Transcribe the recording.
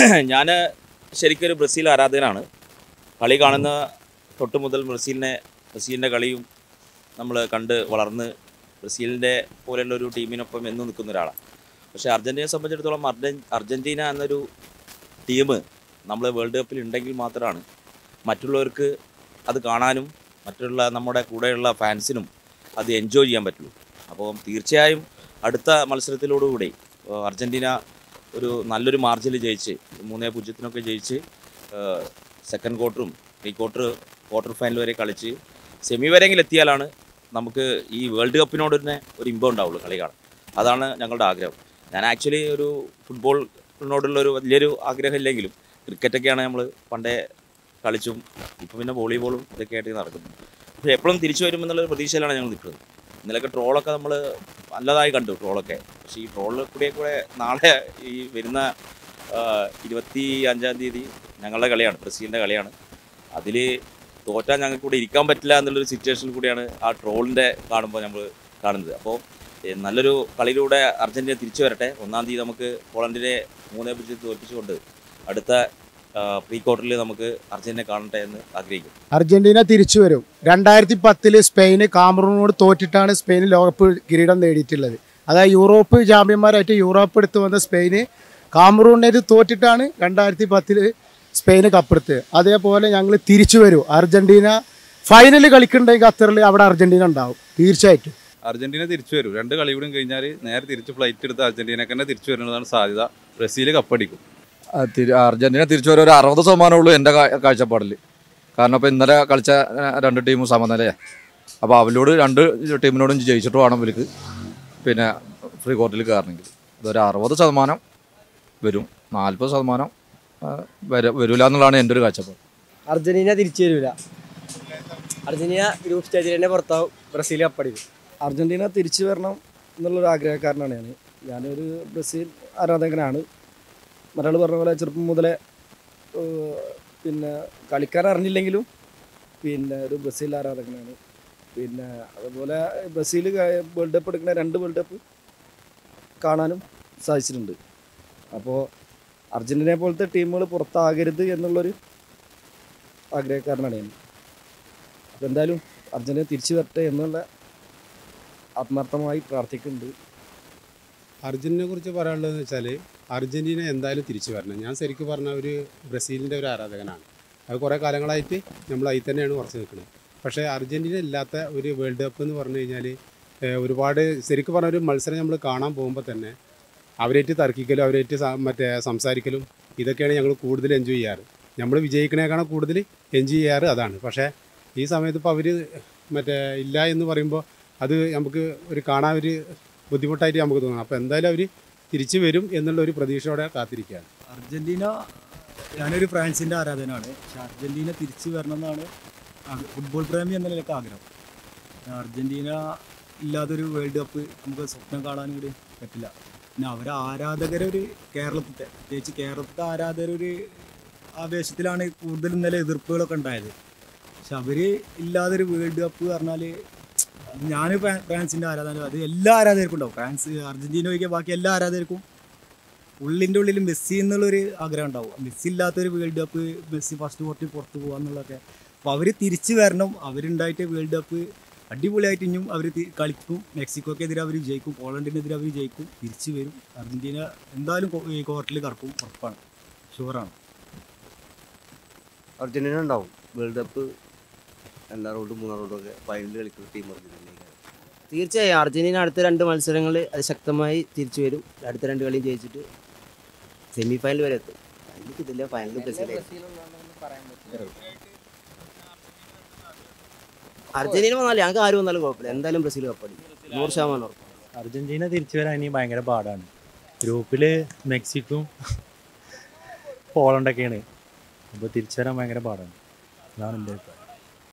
ഞാൻ ശരിക്കും ഒരു ബ്രസീൽ ആരാധകനാണ് കളി കാണുന്ന തൊട്ട് മുതൽ ബ്രസീലിനെ ബ്രസീലിൻ്റെ കളിയും നമ്മൾ കണ്ട് വളർന്ന് ബ്രസീലിൻ്റെ പോലെയുള്ള ഒരു ടീമിനൊപ്പം എന്നും നിൽക്കുന്ന ഒരാളാണ് പക്ഷേ അർജൻറ്റീനയെ സംബന്ധിച്ചിടത്തോളം അർജൻ അർജൻറ്റീന എന്നൊരു ടീം നമ്മൾ വേൾഡ് കപ്പിൽ ഉണ്ടെങ്കിൽ മാത്രമാണ് മറ്റുള്ളവർക്ക് അത് കാണാനും മറ്റുള്ള നമ്മുടെ കൂടെയുള്ള ഫാൻസിനും അത് എൻജോയ് ചെയ്യാൻ പറ്റുള്ളൂ അപ്പോൾ തീർച്ചയായും അടുത്ത മത്സരത്തിലോടുകൂടി ഏഹ് അർജൻറ്റീന ഒരു നല്ലൊരു മാർജിൽ ജയിച്ച് മൂന്നേ പൂജ്യത്തിനൊക്കെ ജയിച്ച് സെക്കൻഡ് ക്വാർട്ടറും പ്രീ ക്വാർട്ടർ ക്വാർട്ടർ ഫൈനൽ വരെ കളിച്ച് സെമി വരെയെങ്കിലും എത്തിയാലാണ് നമുക്ക് ഈ വേൾഡ് കപ്പിനോട് തന്നെ ഒരു ഇമ്പം ഉണ്ടാവുള്ളൂ കളി കാണാൻ അതാണ് ഞങ്ങളുടെ ആഗ്രഹം ഞാൻ ആക്ച്വലി ഒരു ഫുട്ബോളിനോടുള്ള ഒരു വലിയൊരു ആഗ്രഹം ഇല്ലെങ്കിലും ക്രിക്കറ്റൊക്കെയാണ് നമ്മൾ പണ്ടേ കളിച്ചും ഇപ്പം പിന്നെ വോളിബോളും ഇതൊക്കെ ആയിട്ട് നടക്കുന്നു പക്ഷേ എപ്പോഴും തിരിച്ചു വരുമെന്നുള്ളൊരു പ്രതീക്ഷയിലാണ് ഞങ്ങൾ നിൽക്കുന്നത് ഇന്നലെയൊക്കെ ട്രോളൊക്കെ നമ്മൾ നല്ലതായി കണ്ടു ട്രോളൊക്കെ പക്ഷേ ഈ ട്രോളിൽ കൂടെ കൂടെ നാളെ ഈ വരുന്ന ആ, ഇരുപത്തി അഞ്ചാം തീയതി ഞങ്ങളുടെ കളിയാണ് ബ്രസീലിൻ്റെ കളിയാണ് അതിൽ തോറ്റാൽ ഞങ്ങൾക്ക് ഇവിടെ ഇരിക്കാൻ പറ്റില്ല എന്നുള്ളൊരു സിറ്റുവേഷനിൽ കൂടിയാണ് ആ ട്രോളിൻ്റെ കാണുമ്പോൾ നമ്മൾ കാണുന്നത് അപ്പോൾ ഏ, നല്ലൊരു കളിയിലൂടെ അർജൻറ്റീന തിരിച്ചു വരട്ടെ ഒന്നാം തീയതി നമുക്ക് പോളണ്ടിനെ മൂന്നേ പൂജ്യത്തിൽ തോൽപ്പിച്ചുകൊണ്ട് അടുത്ത പ്രീ ക്വാർട്ടറിൽ നമുക്ക് അർജൻറ്റീനെ കാണട്ടെ എന്ന് ആഗ്രഹിക്കും അർജന്റീന തിരിച്ചു വരും രണ്ടായിരത്തി പത്തില് സ്പെയിന് കാമറൂണിനോട് തോറ്റിട്ടാണ് സ്പെയിൻ ലോകകപ്പ് കിരീടം നേടിയിട്ടുള്ളത് അതായത് യൂറോപ്പ് ചാമ്പ്യന്മാരായിട്ട് യൂറോപ്പ് എടുത്ത് വന്ന സ്പെയിന് കാമറൂണിനേത് തോറ്റിട്ടാണ് രണ്ടായിരത്തി പത്തില് സ്പെയിന് കപ്പെടുത്തത് അതേപോലെ ഞങ്ങൾ തിരിച്ചു വരും അർജന്റീന ഫൈനൽ കളിക്കുന്നുണ്ടെങ്കിൽ ഖത്തറിൽ അവിടെ അർജന്റീന ഉണ്ടാവും തീർച്ചയായിട്ടും അർജന്റീന തിരിച്ചു വരും രണ്ട് കളി കൂടി കഴിഞ്ഞാൽ നേരെ തിരിച്ച് ഫ്ലൈറ്റ് എടുത്ത് അർജന്റീനക്ക് തന്നെ തിരിച്ചു വരുന്നതാണ് സാധ്യത ബ്രസീൽ കപ്പടിക്കും ആ, തിരി- അർജന്റീന തിരിച്ചു വരെ ഒരു അറുപത് ശതമാനമേ ഉള്ളൂ എൻ്റെ കാ- കാഴ്ചപ്പാടിൽ കാരണം ഇപ്പോൾ ഇന്നലെ കളിച്ച ആ, രണ്ട് ടീമും സമനിലയാണ് അപ്പോൾ അവരോട് രണ്ട് ടീമിനോടും ജയിച്ചിട്ട് വേണം ഇവർക്ക് പിന്നെ ഫ്രീ കോർട്ടിൽ കയറണമെങ്കിൽ ഇതൊരു അറുപത് ശതമാനം വരും നാൽപ്പത് ശതമാനം ആ, വര വരില്ല എന്നുള്ളതാണ് എൻ്റെ ഒരു കാഴ്ചപ്പാട് അർജന്റീന തിരിച്ചു വരില്ല അർജന്റീന ഗ്രൂപ്പ് സ്റ്റേജിൽ തന്നെ പുറത്താവും ബ്രസീൽ കപ്പടിക്കും അർജന്റീന തിരിച്ചു വരണം എന്നുള്ളൊരു ആഗ്രഹക്കാരനാണ് ഞാൻ ഞാനൊരു ബ്രസീൽ ആരാധകനാണ് മറ്റയാൾ പറഞ്ഞ പോലെ ചെറുപ്പം മുതലേ ഏഹ്, പിന്നെ കളിക്കാൻ അറിഞ്ഞില്ലെങ്കിലും പിന്നെ ഒരു ബ്രസീൽ ആരാധകനാണ് പിന്നെ അതുപോലെ ബ്രസീൽ വേൾഡ് കപ്പ് എടുക്കുന്ന രണ്ട് വേൾഡ് കപ്പ് കാണാനും സാധിച്ചിട്ടുണ്ട് അപ്പോൾ അർജന്റീനയെ പോലത്തെ ടീമുകൾ പുറത്താകരുത് എന്നുള്ളൊരു ആഗ്രഹക്കാരനാണ് ഞാൻ അപ്പോൾ എന്തായാലും അർജന്റീന തിരിച്ചു വരട്ടെ എന്നുള്ള ആത്മാർത്ഥമായി പ്രാർത്ഥിക്കുന്നുണ്ട് അർജന്റീനയെ കുറിച്ച് പറയാനുള്ളതെന്ന് വെച്ചാൽ അർജന്റീന എന്തായാലും തിരിച്ചു വരണം ഞാൻ ശരിക്കും പറഞ്ഞ ഒരു ബ്രസീലിൻ്റെ ഒരു ആരാധകനാണ് അത് കുറേ കാലങ്ങളായിട്ട് നമ്മൾ അതിൽ തന്നെയാണ് കുറച്ച് നിൽക്കുന്നത് പക്ഷേ അർജന്റീന ഇല്ലാത്ത ഒരു വേൾഡ് കപ്പ് എന്ന് പറഞ്ഞു കഴിഞ്ഞാൽ ഒരുപാട് ശരിക്കും പറഞ്ഞ ഒരു മത്സരം നമ്മൾ കാണാൻ പോകുമ്പോൾ തന്നെ അവരേറ്റ് തർക്കിക്കലും അവരേറ്റ് സ- മറ്റേ സംസാരിക്കലും ഇതൊക്കെയാണ് ഞങ്ങൾ കൂടുതൽ എൻജോയ് ചെയ്യാറ് നമ്മൾ വിജയിക്കണേക്കാണ് കൂടുതൽ എൻജോയ് ചെയ്യാറ് അതാണ് പക്ഷേ ഈ സമയത്ത് ഇപ്പോൾ അവർ മറ്റേ ഇല്ല എന്ന് പറയുമ്പോൾ അത് നമുക്ക് ഒരു കാണാൻ ഒരു ബുദ്ധിമുട്ടായിട്ട് നമുക്ക് തോന്നണം അപ്പോൾ എന്തായാലും അവർ തിരിച്ചു വരും എന്നുള്ള ഒരു പ്രതീക്ഷയോടെ കാത്തിരിക്കുകയാണ് അർജന്റീന ഞാനൊരു ഫ്രാൻസിൻ്റെ ആരാധനയാണ് പക്ഷെ അർജന്റീന തിരിച്ചു വരണം എന്നാണ് ആഗ്ര- ഫുട്ബോൾ പ്രേമി എന്ന നിലയ്ക്ക് ആഗ്രഹം പിന്നെ അർജന്റീന ഇല്ലാതൊരു വേൾഡ് കപ്പ് നമുക്ക് സ്വപ്നം കാണാനും കൂടി പറ്റില്ല പിന്നെ അവരെ ആരാധകരൊരു കേരളത്തിലെ പ്രത്യേകിച്ച് കേരളത്തിലെ ആരാധകരൊരു ആവേശത്തിലാണ് കൂടുതൽ ഇന്നലെ എതിർപ്പുകളൊക്കെ ഉണ്ടായത് പക്ഷെ അവർ ഇല്ലാതൊരു വേൾഡ് കപ്പ് പറഞ്ഞാൽ ഞാൻ ഫ്രാൻസിൻ്റെ ആരാധന അത് എല്ലാ ആരാധകർക്കും ഉണ്ടാവും ഫ്രാൻസ് അർജന്റീന ഒഴികെ ബാക്കി എല്ലാ ആരാധകർക്കും ഉള്ളിൻ്റെ ഉള്ളിൽ മെസ്സി എന്നുള്ളൊരു ആഗ്രഹം ഉണ്ടാവും മെസ്സി ഇല്ലാത്തൊരു വേൾഡ് കപ്പ് മെസ്സി ഫസ്റ്റ് കോർട്ടിൽ പുറത്ത് പോകുക എന്നുള്ളതൊക്കെ അപ്പോൾ അവർ തിരിച്ചു വരണം അവരുണ്ടായിട്ട് വേൾഡ് കപ്പ് അടിപൊളിയായിട്ട് ഇനിയും അവർ കളിക്കും മെക്സിക്കോക്കെതിരെ അവർ ജയിക്കും പോളണ്ടിനെതിരെ അവർ ജയിക്കും തിരിച്ചു വരും അർജന്റീന എന്തായാലും കോ- ഈ കോർട്ടിൽ കറക്കും ഉറപ്പാണ് ഷുവറാണ് അർജന്റീന ഉണ്ടാവും വേൾഡ് കപ്പ് രണ്ടാം റൗണ്ട് മൂന്നാം റൗണ്ടും ഒക്കെ ഫൈനലിൽ കളിക്കുന്ന ടീം അർജന്റീന തീർച്ചയായും അർജന്റീന അടുത്ത രണ്ട് മത്സരങ്ങൾ അത് ശക്തമായി തിരിച്ചു വരും അടുത്ത രണ്ട് കളിയും ജയിച്ചിട്ട് സെമി ഫൈനൽ വരെ എത്തും എനിക്ക് ഇതില്ല ഫൈനൽ ബ്രസീൽ അർജന്റീന വന്നാലും ഞങ്ങൾക്ക് ആരും വന്നാലും കുഴപ്പമില്ല എന്തായാലും ബ്രസീൽ കപ്പടിക്കും നൂറ് ശതമാനം ഉറപ്പ് അർജന്റീന തിരിച്ചു വരാൻ ഇനി ഭയങ്കര പാടാണ് ഗ്രൂപ്പിൽ മെക്സിക്കോയും പോളണ്ടൊക്കെയാണ് അപ്പോൾ തിരിച്ചു വരാൻ ഭയങ്കര പാടാണ് അതാണ് എൻ്റെ അഭിപ്രായം